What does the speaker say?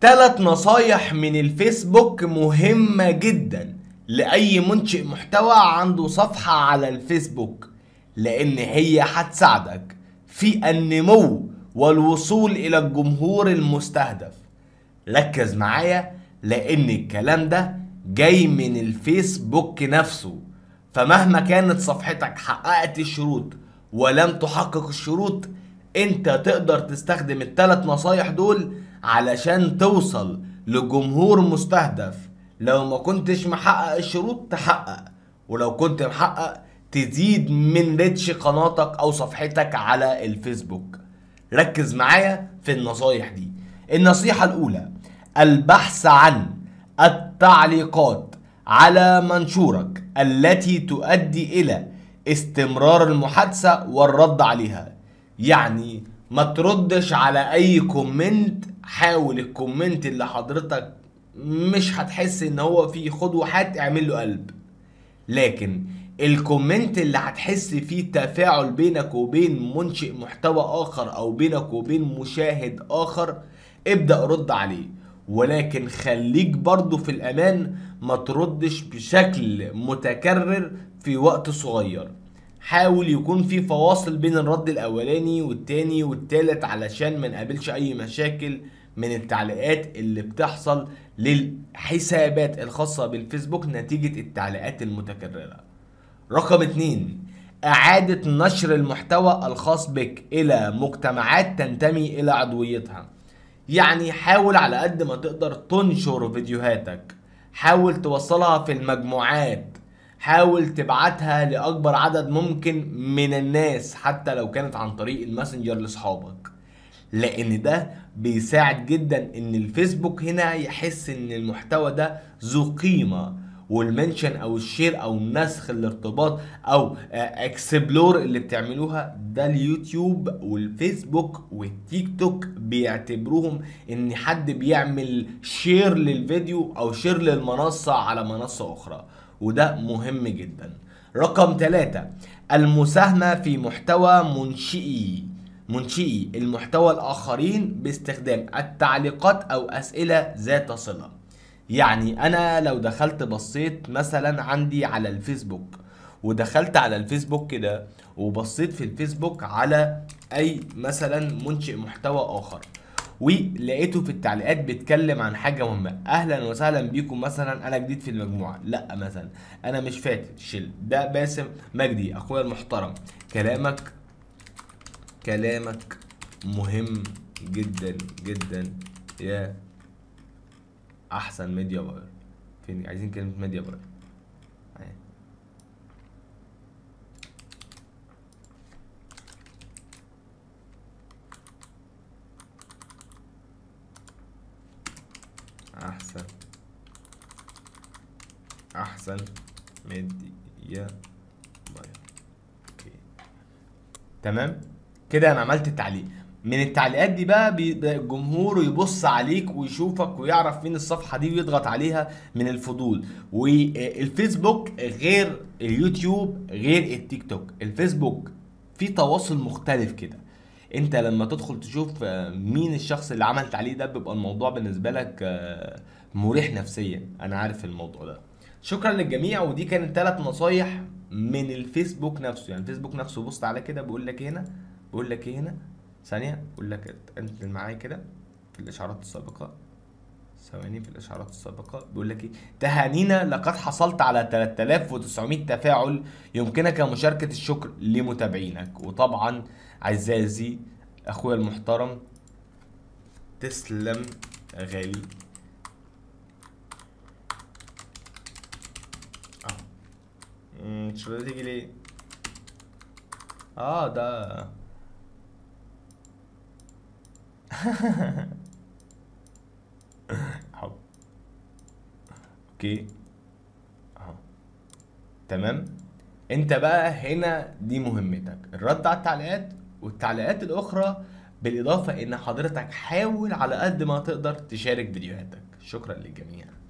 ثلاث نصايح من الفيسبوك مهمة جدا لأي منشئ محتوى عنده صفحة على الفيسبوك لأن هي هتساعدك في النمو والوصول إلى الجمهور المستهدف ركز معايا لأن الكلام ده جاي من الفيسبوك نفسه فمهما كانت صفحتك حققت الشروط ولم تحقق الشروط انت تقدر تستخدم الثلاث نصايح دول علشان توصل لجمهور مستهدف لو ما كنتش محقق الشروط تحقق ولو كنت محقق تزيد من ريتش قناتك او صفحتك على الفيسبوك ركز معايا في النصايح دي النصيحة الاولى البحث عن التعليقات على منشورك التي تؤدي الى استمرار المحادثة والرد عليها يعني ما تردش على اي كومنت حاول الكومنت اللي حضرتك مش هتحس ان هو فيه خد وحات اعمل له قلب لكن الكومنت اللي هتحس فيه تفاعل بينك وبين منشئ محتوى اخر او بينك وبين مشاهد اخر ابدأ رد عليه ولكن خليك برضو في الامان ما تردش بشكل متكرر في وقت صغير حاول يكون في فواصل بين الرد الاولاني والتاني والتالت علشان ما نقابلش اي مشاكل من التعليقات اللي بتحصل للحسابات الخاصة بالفيسبوك نتيجة التعليقات المتكررة رقم اتنين اعادة نشر المحتوى الخاص بك الى مجتمعات تنتمي الى عضويتها يعني حاول على قد ما تقدر تنشر فيديوهاتك حاول توصلها في المجموعات حاول تبعتها لأكبر عدد ممكن من الناس حتى لو كانت عن طريق الماسنجر لأصحابك لأن ده بيساعد جدا إن الفيسبوك هنا يحس إن المحتوى ده ذو قيمة والمنشن او الشير او نسخ الارتباط او اكسبلور اللي بتعملوها ده اليوتيوب والفيسبوك والتيك توك بيعتبروهم ان حد بيعمل شير للفيديو او شير للمنصة على منصة اخرى وده مهم جدا رقم ثلاثة المساهمة في محتوى منشئي منشئي المحتوى الآخرين باستخدام التعليقات أو أسئلة ذات صلة يعني أنا لو دخلت بصيت مثلا عندي على الفيسبوك ودخلت على الفيسبوك كده وبصيت في الفيسبوك على أي مثلا منشئ محتوى آخر ولقيته في التعليقات بيتكلم عن حاجه مهمه اهلا وسهلا بيكم مثلا انا جديد في المجموعه لا مثلا انا مش فاتت شيل ده باسم مجدي اخويا المحترم كلامك كلامك مهم جدا جدا يا احسن ميديا باير فين عايزين كلمه ميديا باير أهي. احسن احسن ميديا باير اوكي تمام كده انا عملت التعليق من التعليقات دي بقى بيبقى الجمهور يبص عليك ويشوفك ويعرف فين الصفحه دي ويضغط عليها من الفضول والفيسبوك غير اليوتيوب غير التيك توك الفيسبوك في تواصل مختلف كده انت لما تدخل تشوف آه، مين الشخص اللي عمل تعليق ده بيبقى الموضوع بالنسبه لك آه، مريح نفسيا انا عارف الموضوع ده شكرا للجميع ودي كانت ثلاث نصايح من الفيسبوك نفسه يعني الفيسبوك نفسه بص على كده بيقول لك ايه هنا بيقول لك ايه هنا ثانيه بيقول لك انزل معايا كده في الاشعارات السابقه ثواني في الاشعارات السابقه بيقول لك ايه تهانينا لقد حصلت على 3900 تفاعل يمكنك مشاركه الشكر لمتابعينك وطبعا عزازي اخويا المحترم تسلم يا غالي اه مم، مش راضي تيجي ليه اه ده حب اوكي اهو تمام انت بقى هنا دي مهمتك الرد على التعليقات والتعليقات الاخرى بالاضافه ان حضرتك حاول على قد ما تقدر تشارك فيديوهاتك شكرا للجميع